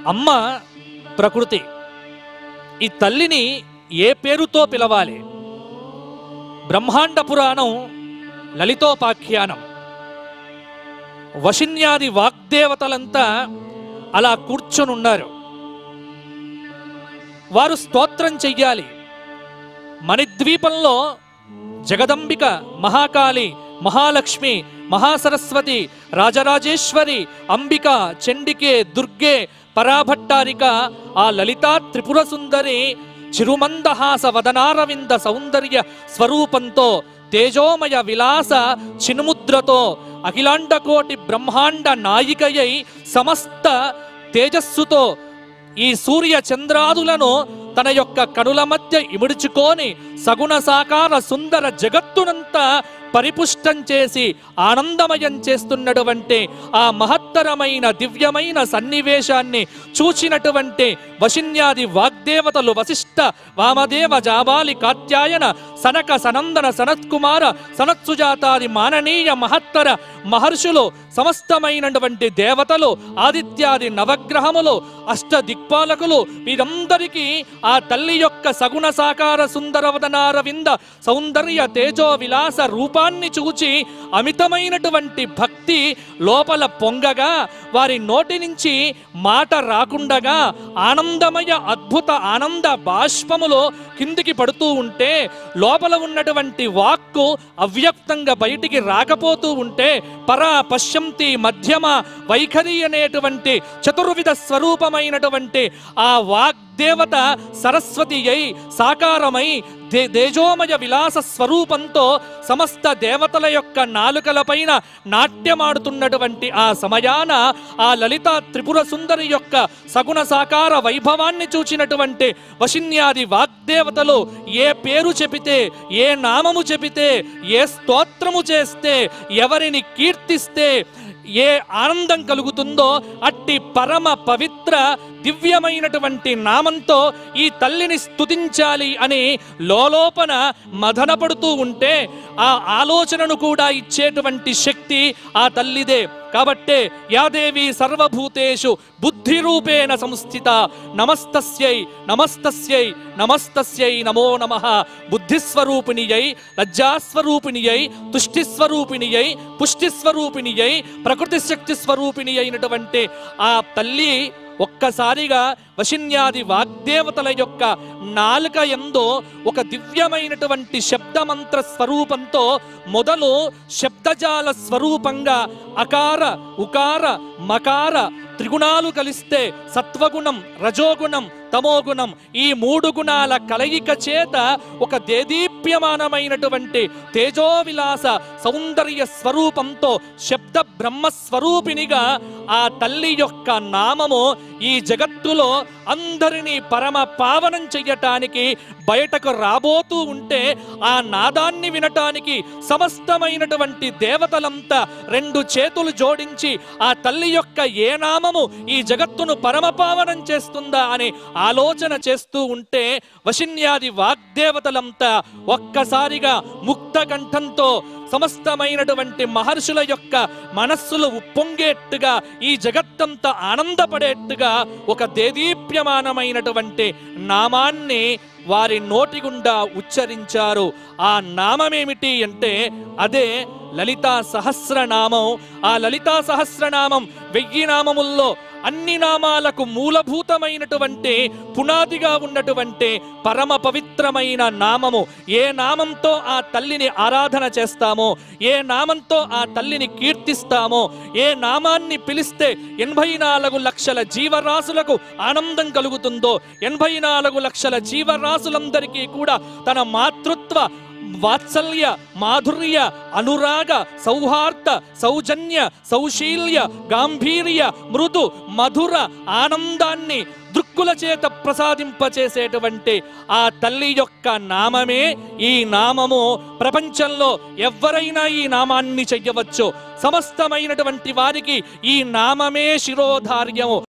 అమ్మ ప్రకృతి ఈ తల్లిని ఏ పేరుతో పిలవాలి బ్రహ్మాండ పురాణం లలితోపాఖ్యానం వశిన్యాది వాగ్దేవతలంతా అలా కూర్చొనున్నారు వారు స్తోత్రం చెయ్యాలి మణిద్వీపంలో జగదంబిక మహాకాళి మహాలక్ష్మి మహాసరస్వతి రాజరాజేశ్వరి అంబిక చండికే దుర్గే పరాభట్టారిక ఆ లలితా త్రిపుర సుందరి చిరుమందహాస వదనారవింద సౌందర్య స్వరూపంతో తేజోమయ విలాస చినుముద్రతో అఖిలాండకోటి బ్రహ్మాండ నాయికయై సమస్త తేజస్సుతో ఈ సూర్య చంద్రాదులను తన యొక్క కనుల మధ్య ఇముడుచుకొని సగుణ సాకార సుందర జగత్తునంతా పరిపుష్టం చేసి ఆనందమయం చేస్తున్నటువంటి ఆ మహత్తరమైన దివ్యమైన సన్నివేశాన్ని చూచినటువంటి వశిన్యాది వాగ్దేవతలు వశిష్ఠ వామదేవ జాబాలి కాత్యాయన సనక సనందన సనత్కుమార సనత్సుజాతాది మాననీయ మహత్తర మహర్షులు సమస్తమైనటువంటి దేవతలు ఆదిత్యాది నవగ్రహములు అష్ట దిక్పాలకులు వీరందరికీ ఆ తల్లి యొక్క సగుణ సాకార సుందరవదనారవింద సౌందర్య తేజో విలాస రూపాన్ని చూచి అమితమైనటువంటి భక్తి లోపల పొంగగా వారి నోటి నుంచి మాట రాకుండగా ఆనందమయ అద్భుత ఆనంద బాష్పములో కిందికి పడుతూ ఉంటే లోపల ఉన్నటువంటి వాక్కు అవ్యక్తంగా బయటికి రాకపోతూ ఉంటే పరా పశ్యంతి మధ్యమ వైఖరి అనేటువంటి చతుర్విధ స్వరూపమైనటువంటి ఆ వాగ్దేవత సరస్వతి అయి సాకారమై దే తేజోమయ విలాస స్వరూపంతో సమస్త దేవతల యొక్క నాలుకలపైన నాట్యమాడుతున్నటువంటి ఆ సమయాన ఆ లలిత త్రిపుర సుందరి యొక్క సగుణ సాకార వైభవాన్ని చూచినటువంటి వశిన్యాది వాగ్దేవతలు ఏ పేరు చెబితే ఏ నామము చెబితే ఏ స్తోత్రము చేస్తే ఎవరిని కీర్తిస్తే ఏ ఆనందం కలుగుతుందో అట్టి పరమ పవిత్ర దివ్యమైనటువంటి నామంతో ఈ తల్లిని స్తుతించాలి అని లోలోపన మదనపడుతూ ఉంటే ఆ ఆలోచనను కూడా ఇచ్చేటువంటి శక్తి ఆ తల్లిదే కాబట్టే యాదేవి సర్వభూతేషు బుద్ధి రూపేణ సంస్థిత నమస్తస్యై నమస్తస్యై నమస్తస్యై నమో నమ బుద్ధిస్వరూపిణియై లజ్జాస్వరూపిణియై తుష్టిస్వరూపిణియై పుష్టిస్వరూపిణియై ప్రకృతి శక్తి స్వరూపిణి అయినటువంటి ఆ తల్లి ఒక్కసారిగా వశిన్యాది వాగ్దేవతల యొక్క నాలుక ఎందో ఒక దివ్యమైనటువంటి శబ్దమంత్ర స్వరూపంతో మొదలు శబ్దజాల స్వరూపంగా అకార ఉకార మకార త్రిగుణాలు కలిస్తే సత్వగుణం రజోగుణం తమోగుణం ఈ మూడు గుణాల కలయిక చేత ఒక దేదీప్యమానమైనటువంటి తేజోవిలాస సౌందర్య స్వరూపంతో శబ్ద బ్రహ్మ స్వరూపిణిగా ఆ తల్లి యొక్క నామము ఈ జగత్తులో అందరినీ పరమ పావనం చెయ్యటానికి బయటకు రాబోతూ ఉంటే ఆ నాదాన్ని వినటానికి సమస్తమైనటువంటి దేవతలంతా రెండు చేతులు జోడించి ఆ తల్లి యొక్క ఏ నామము ఈ జగత్తును పరమపావనం చేస్తుందా అని ఆలోచన చేస్తూ ఉంటే వశిన్యాది వాగ్దేవతలంతా ఒక్కసారిగా ముక్త కంఠంతో సమస్తమైనటువంటి మహర్షుల యొక్క మనస్సులు ఉప్పొంగేట్టుగా ఈ జగత్తంతా ఆనందపడేట్టుగా ఒక దేదీప్యమానమైనటువంటి నామాన్ని వారి నోటి గుండా ఉచ్చరించారు ఆ నామమేమిటి అంటే అదే లలితా సహస్రనామం ఆ లలితా సహస్రనామం వెయ్యి నామముల్లో అన్ని నామాలకు మూలభూతమైనటువంటి పునాదిగా ఉన్నటువంటి పరమ పవిత్రమైన నామము ఏ నామంతో ఆ తల్లిని ఆరాధన చేస్తామో ఏ నామంతో ఆ తల్లిని కీర్తిస్తామో ఏ నామాన్ని పిలిస్తే ఎనభై నాలుగు లక్షల జీవరాశులకు ఆనందం కలుగుతుందో ఎనభై నాలుగు లక్షల జీవరాశులందరికీ కూడా తన మాతృత్వ వాత్సల్య మాధుర్య అనురాగ సౌహార్ద సౌజన్య సౌశీల్య గాంభీర్య మృదు మధుర ఆనందాన్ని దృక్కుల చేత ప్రసాదింపచేసేటువంటి ఆ తల్లి యొక్క నామమే ఈ నామము ప్రపంచంలో ఎవరైనా ఈ నామాన్ని చెయ్యవచ్చు సమస్తమైనటువంటి వారికి ఈ నామమే శిరోధార్యము